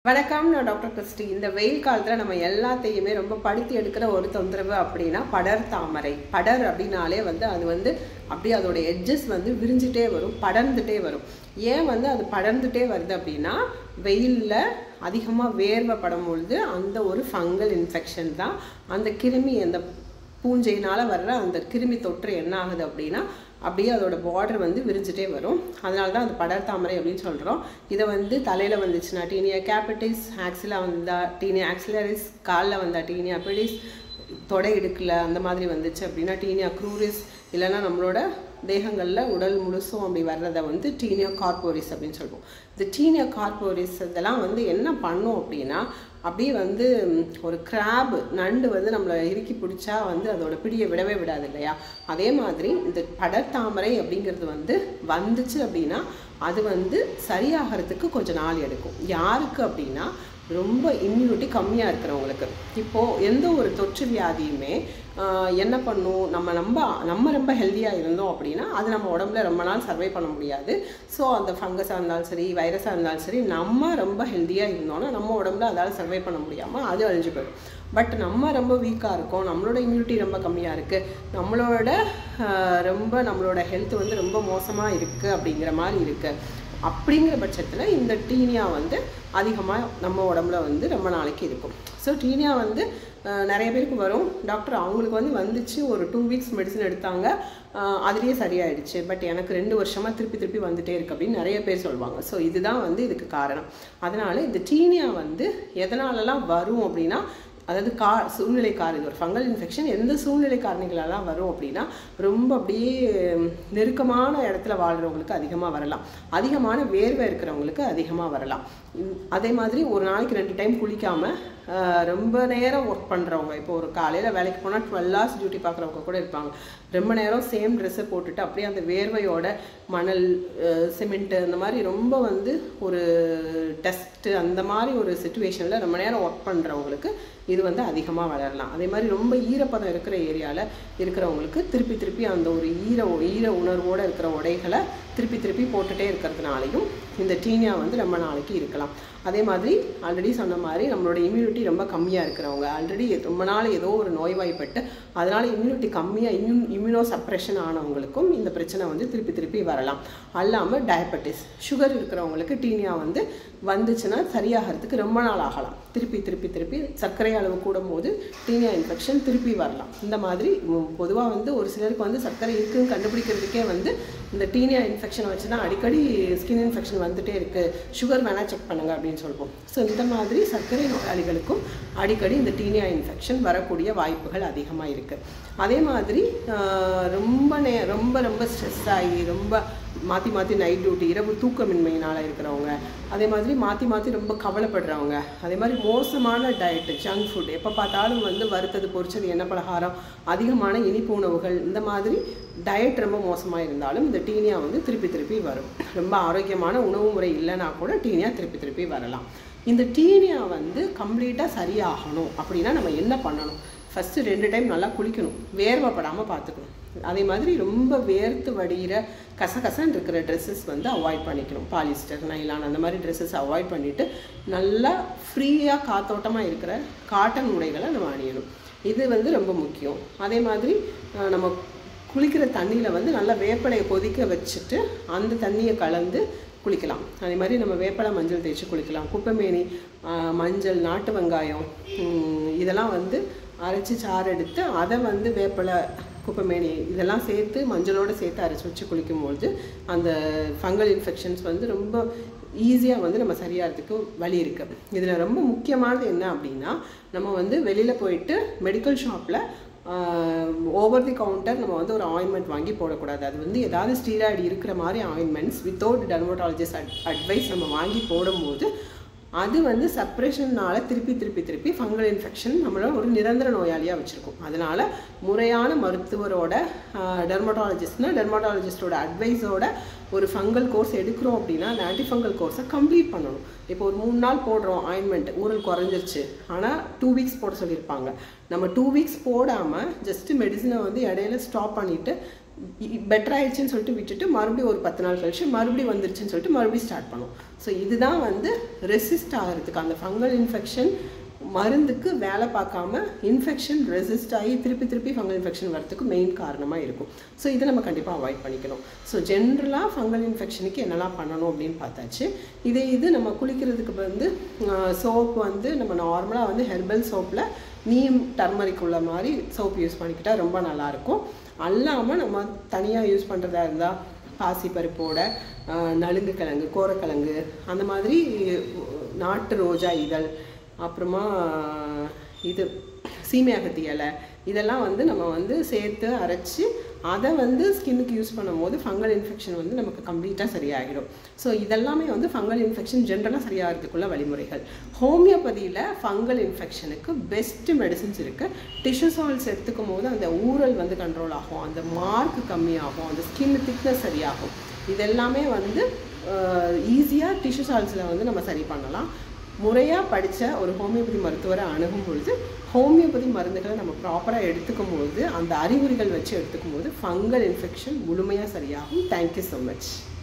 வணக்கம் நான் doctor Christie இந்த வெயில் காலத்தில் நம்ம எல்லாத்தையுமே ரொம்ப படுத்தி எடுக்கிற ஒரு தொந்தரவு அப்படின்னா படர் தாமரை படர் அப்படின்னாலே வந்து அது வந்து அப்படியே அதோட எட்ஜஸ் வந்து விரிஞ்சிட்டே வரும் படர்ந்துட்டே வரும் ஏன் வந்து அது படர்ந்துட்டே வருது அப்படின்னா வெயிலில் அதிகமாக வேர்வை படும் பொழுது அந்த ஒரு ஃபங்கல் இன்ஃபெக்ஷன் தான் அந்த கிருமி அந்த பூஞ்சையினால் வர்ற அந்த கிருமி தொற்று என்ன ஆகுது அப்படின்னா அப்படியே அதோட பார்டர் வந்து விரிஞ்சிட்டே வரும் அதனால தான் அது படர் தாமரை அப்படின்னு சொல்கிறோம் இதை வந்து தலையில் வந்துச்சுன்னா டீனியா கேபிட்டிஸ் ஆக்சிலா வந்தா டீனியா ஆக்சிலரிஸ் காலில் வந்தா டீனியா பிடிஸ் தொடை இடுக்கில் அந்த மாதிரி வந்துச்சு அப்படின்னா டீனியா க்ரூரிஸ் இல்லைன்னா நம்மளோட தேகங்களில் உடல் முழுசும் அப்படி வர்றதை வந்து டீனியா கார்போரிஸ் அப்படின்னு சொல்லுவோம் இந்த டீனியா கார்போரிஸ் இதெல்லாம் வந்து என்ன பண்ணும் அப்படின்னா அப்படியே வந்து ஒரு கிராப் நண்டு வந்து நம்மளை இறுக்கி பிடிச்சா வந்து அதோட பிடியை விடவே விடாது இல்லையா அதே மாதிரி இந்த படர்தாமரை அப்படிங்கிறது வந்து வந்துச்சு அப்படின்னா அது வந்து சரியாகிறதுக்கு கொஞ்சம் நாள் எடுக்கும் யாருக்கு அப்படின்னா ரொம்ப இம்யூனிட்டி கம்மியாக இருக்கிறவங்களுக்கு இப்போது எந்த ஒரு தொற்று வியாதியுமே என்ன பண்ணும் நம்ம நம்ம நம்ம ரொம்ப ஹெல்த்தியாக இருந்தோம் அப்படின்னா அது நம்ம உடம்புல ரொம்ப நாள் சர்வை பண்ண முடியாது ஸோ அந்த ஃபங்கஸாக இருந்தாலும் சரி வைரஸாக இருந்தாலும் சரி நம்ம ரொம்ப ஹெல்த்தியாக இருந்தோம்னா நம்ம உடம்புல அதால் சர்வை பண்ண முடியாமல் அது அழிஞ்சு போயிடும் பட் நம்ம ரொம்ப வீக்காக இருக்கோம் நம்மளோட இம்யூனிட்டி ரொம்ப கம்மியாக இருக்குது நம்மளோட ரொம்ப நம்மளோட ஹெல்த் வந்து ரொம்ப மோசமாக இருக்குது அப்படிங்கிற மாதிரி இருக்குது அப்படிங்கிற பட்சத்தில் இந்த டீனியா வந்து அதிகமாக நம்ம உடம்புல வந்து ரொம்ப நாளைக்கு இருக்கும் ஸோ டீனியா வந்து நிறைய பேருக்கு வரும் டாக்டர் அவங்களுக்கு வந்து வந்துச்சு ஒரு டூ வீக்ஸ் மெடிசன் எடுத்தாங்க அதுலேயே சரியாயிடுச்சு பட் எனக்கு ரெண்டு வருஷமாக திருப்பி திருப்பி வந்துட்டே இருக்கு அப்படின்னு நிறைய பேர் சொல்லுவாங்க ஸோ இதுதான் வந்து இதுக்கு காரணம் அதனால் இந்த டீனியா வந்து எதனாலலாம் வரும் அப்படின்னா அதாவது கா சூழ்நிலை காரணி ஒரு ஃபங்கல் இன்ஃபெக்ஷன் எந்த சூழ்நிலை காரணிகளெல்லாம் வரும் அப்படின்னா ரொம்ப அப்படியே நெருக்கமான இடத்துல வாழ்கிறவங்களுக்கு அதிகமாக வரலாம் அதிகமான வேர்வை இருக்கிறவங்களுக்கு அதிகமாக வரலாம் அதே மாதிரி ஒரு நாளைக்கு ரெண்டு டைம் குளிக்காமல் ரொம்ப நேரம் ஒர்க் பண்ணுறவங்க இப்போ ஒரு காலையில் வேலைக்கு போனால் டுவெல் ஹவர்ஸ் டியூட்டி பார்க்குறவங்க கூட இருப்பாங்க ரொம்ப நேரம் சேம் ட்ரெஸ்ஸை போட்டுட்டு அப்படியே அந்த வேர்வையோட மணல் சிமெண்ட்டு அந்த மாதிரி ரொம்ப வந்து ஒரு டஸ்ட்டு அந்த மாதிரி ஒரு சுச்சுவேஷனில் ரொம்ப நேரம் ஒர்க் பண்ணுறவங்களுக்கு இது வந்து அதிகமாக வளரலாம் அதே மாதிரி ரொம்ப ஈரப்பதம் இருக்கிற ஏரியாவில் இருக்கிறவங்களுக்கு திருப்பி திருப்பி அந்த ஒரு ஈர ஈர உணர்வோடு இருக்கிற உடைகளை திருப்பி திருப்பி போட்டுகிட்டே இருக்கிறதுனாலையும் இந்த டீனியா வந்து ரொம்ப நாளைக்கு இருக்கலாம் அதே மாதிரி ஆல்ரெடி சொன்ன மாதிரி நம்மளோட இம்யூனிட்டி ரொம்ப கம்மியாக இருக்கிறவங்க ஆல்ரெடி ரொம்ப நாள் ஏதோ ஒரு நோய்வாய்ப்பட்டு அதனால் இம்யூனிட்டி கம்மியாக இம்யூன் இம்யூனோ சப்ரெஷன் ஆனவங்களுக்கும் இந்த பிரச்சனை வந்து திருப்பி திருப்பி வரலாம் அல்லாமல் டயபெட்டிஸ் சுகர் இருக்கிறவங்களுக்கு டீனியா வந்து வந்துச்சுன்னா சரியாகிறதுக்கு ரொம்ப நாள் ஆகலாம் திருப்பி திருப்பி திருப்பி சர்க்கரை அளவு கூடும் போது டீனியா இன்ஃபெக்ஷன் திருப்பி வரலாம் இந்த மாதிரி பொதுவாக வந்து ஒரு சிலருக்கு வந்து சர்க்கரை இருக்குன்னு கண்டுபிடிக்கிறதுக்கே வந்து இந்த டீனியா இன்ஃபெக்ஷனை வச்சு தான் அடிக்கடி ஸ்கின் இன்ஃபெக்ஷன் வந்துட்டே இருக்குது சுகர் வேணால் செக் பண்ணுங்க அப்படின்னு சொல்லுவோம் ஸோ இந்த மாதிரி சர்க்கரை நோயாளிகளுக்கும் அடிக்கடி இந்த டீனியா இன்ஃபெக்ஷன் வரக்கூடிய வாய்ப்புகள் அதிகமாக இருக்குது அதே மாதிரி ரொம்ப நே ரொம்ப ரொம்ப ஸ்ட்ரெஸ் ஆகி ரொம்ப மாற்றி மாற்றி நைட் டியூட்டி இரவு தூக்கமின்மையினால் இருக்கிறவங்க அதே மாதிரி மாற்றி மாற்றி ரொம்ப கவலைப்படுறவங்க அதே மாதிரி மோசமான டயட்டு ஜங்க் ஃபுட் எப்போ பார்த்தாலும் வந்து வறுத்தது பொரிச்சது எண்ணெய் பலகாரம் அதிகமான இனிப்பு உணவுகள் இந்த மாதிரி டயட் ரொம்ப மோசமாக இருந்தாலும் இந்த டீனியா வந்து திருப்பி திருப்பி வரும் ரொம்ப ஆரோக்கியமான உணவு முறை இல்லைன்னா கூட டீனியா திருப்பி திருப்பி வரலாம் இந்த டீனியா வந்து கம்ப்ளீட்டாக சரியாகணும் அப்படின்னா நம்ம என்ன பண்ணணும் ஃபஸ்ட்டு ரெண்டு டைம் நல்லா குளிக்கணும் வேர்வைப்படாமல் பார்த்துக்கணும் அதே மாதிரி ரொம்ப வேர்த்து வடிகிற கசகசன்னு இருக்கிற ட்ரெஸ்ஸஸ் வந்து அவாய்ட் பண்ணிக்கணும் பாலிஸ்டர் நைலான் அந்த மாதிரி ட்ரெஸ்ஸஸ் அவாய்ட் பண்ணிவிட்டு நல்லா ஃப்ரீயாக காத்தோட்டமாக இருக்கிற காட்டன் உடைகளை நம்ம அணியணும் இது வந்து ரொம்ப முக்கியம் அதே மாதிரி நம்ம குளிக்கிற தண்ணியில் வந்து நல்லா வேப்பலையை கொதிக்க வச்சுட்டு அந்த தண்ணியை கலந்து குளிக்கலாம் அதே மாதிரி நம்ம வேப்பலை மஞ்சள் தேய்ச்சி குளிக்கலாம் குப்பைமேனி மஞ்சள் நாட்டு வெங்காயம் இதெல்லாம் வந்து அரைச்சி சாறு எடுத்து அதை வந்து வேப்பலை குப்பைமேனி இதெல்லாம் சேர்த்து மஞ்சளோடு சேர்த்து அரைச்சி வச்சு குளிக்கும்பொழுது அந்த ஃபங்கல் இன்ஃபெக்ஷன்ஸ் வந்து ரொம்ப ஈஸியாக வந்து நம்ம சரியாகிறதுக்கு வழி இருக்குது இதில் ரொம்ப முக்கியமானது என்ன அப்படின்னா நம்ம வந்து வெளியில் போயிட்டு மெடிக்கல் ஷாப்பில் ஓவர் தி கவுண்டர் நம்ம வந்து ஒரு ஆயின்மெண்ட் வாங்கி போடக்கூடாது அது வந்து ஏதாவது ஸ்டீராய்டு இருக்கிற மாதிரி ointments without dermatologist at advice நம்ம வாங்கி போடும்போது அது வந்து சப்ரெஷன்னால திருப்பி திருப்பி திருப்பி ஃபங்கல் இன்ஃபெக்ஷன் நம்மள ஒரு நிரந்தர நோயாளியாக வச்சுருக்கோம் அதனால் முறையான மருத்துவரோட டெர்மட்டாலஜிஸ்ட்னா டெர்மட்டாலஜிஸ்டோட அட்வைஸோட ஒரு ஃபங்கல் கோர்ஸ் எடுக்கிறோம் அப்படின்னா அந்த ஆன்டிஃபங்கல் கோர்ஸை கம்ப்ளீட் பண்ணணும் இப்போ ஒரு மூணு நாள் போடுறோம் ஆயின்மெண்ட் ஊரல் குறைஞ்சிருச்சு ஆனால் டூ வீக்ஸ் போட சொல்லியிருப்பாங்க நம்ம டூ வீக்ஸ் போடாமல் ஜஸ்ட்டு மெடிசனை வந்து இடையில ஸ்டாப் பண்ணிவிட்டு பெட்டர் ஆயிடுச்சுன்னு சொல்லிட்டு விட்டுட்டு மறுபடியும் ஒரு பத்து நாள் கழிச்சு மறுபடியும் வந்துருச்சுன்னு சொல்லிட்டு மறுபடியும் ஸ்டார்ட் பண்ணும் ஸோ இதுதான் வந்து ரெசிஸ்ட் ஆகிறதுக்கு அந்த ஃபங்கல் இன்ஃபெக்ஷன் மருந்துக்கு வேலை பார்க்காம இன்ஃபெக்ஷன் ரெசிஸ்ட் ஆகி திருப்பி திருப்பி ஃபங்கல் இன்ஃபெக்ஷன் வரதுக்கு மெயின் காரணமாக இருக்கும் ஸோ இதை நம்ம கண்டிப்பாக அவாய்ட் பண்ணிக்கணும் ஸோ ஜென்ரலாக ஃபங்கல் இன்ஃபெக்ஷனுக்கு என்னெல்லாம் பண்ணணும் அப்படின்னு பார்த்தாச்சு இதே இது நம்ம குளிக்கிறதுக்கு வந்து சோப் வந்து நம்ம நார்மலாக வந்து ஹெர்பல் சோப்பில் நீம் டர்மரிக் உள்ள மாதிரி சோப் யூஸ் பண்ணிக்கிட்டால் ரொம்ப நல்லாயிருக்கும் அல்லாமல் நம்ம தனியாக யூஸ் பண்ணுறதா இருந்தால் பாசிப்பருப்போட நலுங்கு கிழங்கு கோரக்கிழங்கு அந்த மாதிரி நாட்டு ரோஜா இதழ் அப்புறமா இது சீமையகத்தி இலை இதெல்லாம் வந்து நம்ம வந்து சேர்த்து அரைச்சி அதை வந்து ஸ்கின்னுக்கு யூஸ் பண்ணும்போது ஃபங்கல் இன்ஃபெக்ஷன் வந்து நமக்கு கம்ப்ளீட்டாக சரியாகிடும் ஸோ இதெல்லாமே வந்து ஃபங்கல் இன்ஃபெக்ஷன் ஜென்ரலாக சரியாகிறதுக்குள்ள வழிமுறைகள் ஹோமியோபதியில் ஃபங்கல் இன்ஃபெக்ஷனுக்கு பெஸ்ட் மெடிசின்ஸ் இருக்குது டிஷ்யூ சால்ஸ் எடுத்துக்கும் போது அந்த ஊரல் வந்து கண்ட்ரோல் ஆகும் அந்த மார்க் கம்மியாகும் அந்த ஸ்கின் திக்னஸ் சரியாகும் இதெல்லாமே வந்து ஈஸியாக டிஷ்யூ சால்ஸில் வந்து நம்ம சரி பண்ணலாம் முறையாக படித்த ஒரு ஹோமியோபதி மருத்துவரை அணுகும் பொழுது ஹோமியோபதி மருந்துகளை நம்ம ப்ராப்பராக எடுத்துக்கும் போது அந்த அறிகுறிகள் வச்சு எடுத்துக்கும் போது ஃபங்கல் இன்ஃபெக்ஷன் முழுமையாக சரியாகும் தேங்க்யூ ஸோ மச்